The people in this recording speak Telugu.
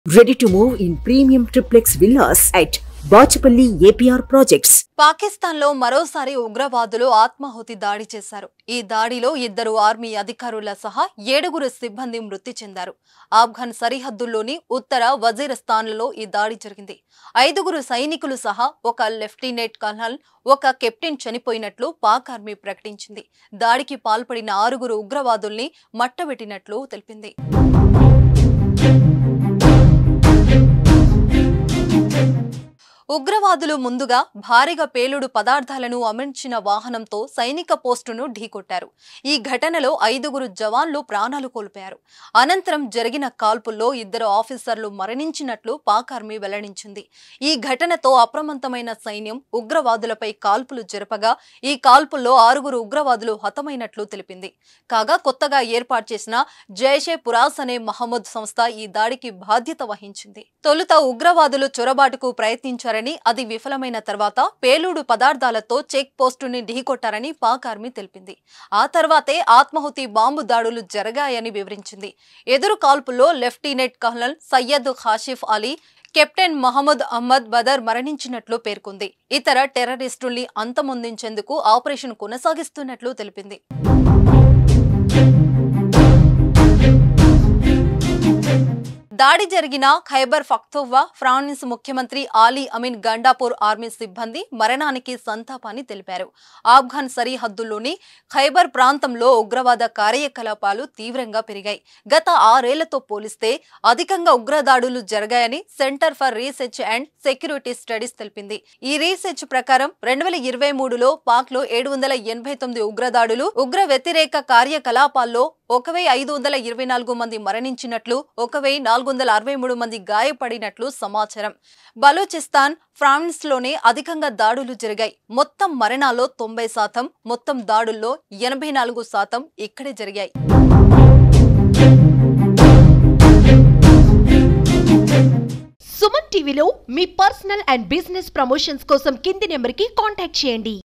Ready to move in premium triplex villas at Bachapalli APR Projects. పాకిస్తాన్లో మరోసారి ఉగ్రవాదులు ఆత్మాహుతి దాడి చేశారు ఈ దాడిలో ఇద్దరు ఆర్మీ అధికారుల సహా ఏడుగురు సిబ్బంది మృతి చెందారు ఆఫ్ఘన్ సరిహద్దుల్లోని ఉత్తర వజీరస్థాన్లలో ఈ దాడి జరిగింది ఐదుగురు సైనికులు సహా ఒక లెఫ్టినెంట్ కర్నల్ ఒక కెప్టెన్ చనిపోయినట్లు పాక్ ఆర్మీ ప్రకటించింది దాడికి పాల్పడిన ఆరుగురు ఉగ్రవాదుల్ని మట్టబెట్టినట్లు తెలిపింది ఉగ్రవాదులు ముందుగా భారీగా పేలుడు పదార్థాలను అమర్చిన వాహనంతో సైనిక పోస్టును ఢీకొట్టారు ఈ ఘటనలో ఐదుగురు జవాన్లు ప్రాణాలు కోల్పోయారు అనంతరం జరిగిన కాల్పుల్లో ఇద్దరు ఆఫీసర్లు మరణించినట్లు పాక్ ఆర్మీ వెల్లడించింది ఈ ఘటనతో అప్రమత్తమైన సైన్యం ఉగ్రవాదులపై కాల్పులు జరపగా ఈ కాల్పుల్లో ఆరుగురు ఉగ్రవాదులు హతమైనట్లు తెలిపింది కాగా కొత్తగా ఏర్పాటు చేసిన జైషే పురాస్ అనే మహమ్మద్ సంస్థ ఈ దాడికి బాధ్యత వహించింది తొలుత ఉగ్రవాదులు చొరబాటుకు ప్రయత్నించారని అది విఫలమైన తర్వాత పేలుడు పదార్థాలతో చెక్ పోస్టుని ఢీకొట్టారని పాక్ ఆర్మీ తెలిపింది ఆ తర్వాతే ఆత్మాహుతి బాంబు దాడులు జరగాయని వివరించింది ఎదురు కాల్పుల్లో lieutenant colonel Syed Kashif Ali captain Mohammad Ahmed Badar మరణించినట్లు పేర్కొంది ఇతర టెర్రరిస్టుల్ని అంతమొందించేందుకు ఆపరేషన్ కొనసాగిస్తున్నట్లు తెలిపింది దాడి జరిగిన ఖైబర్ పఖ్తూవా ఫ్రాన్స్ ముఖ్యమంత్రి ఆలీ అమీన్ గండాపూర్ ఆర్మీ సిబ్బంది మరణానికి సంతాపాన్ని తెలిపారు ఆఫ్ఘన్ సరిహద్దుల్లోని ఖైబర్ ప్రాంతంలో ఉగ్రవాద కార్యకలాపాలు తీవ్రంగా పెరిగాయి గత ఆరేళ్లతో పోలిస్తే అధికంగా ఉగ్రదాడులు జరిగాయని centre for research and security studies తెలిపింది ఈ రీసెర్చ్ ప్రకారం రెండు వేల ఇరవై మూడులో పాక్ లో ఏడు వందల ఎనభై తొమ్మిది ఉగ్రదాడులు ఉగ్ర వ్యతిరేక కార్యకలాపాల్లో ఒక వెయ్యి ఐదు వందల ఇరవై నాలుగు మంది మరణించినట్లు ఒక వెయ్యి నాలుగు వందల అరవై మూడు మంది గాయపడినట్లు సమాచారం బలూచిస్తాన్ ఫ్రాన్స్ లోనే అధికంగా దాడులు జరిగాయి మొత్తం మరణాల్లో తొంభై శాతం మొత్తం దాడుల్లో ఎనభై నాలుగు శాతం ఇక్కడే జరిగాయి సుమన్ టీవీలో మీ పర్సనల్ అండ్ బిజినెస్ ప్రమోషన్స్ కోసం కింది నెంబర్కి కాంటాక్ట్ చేయండి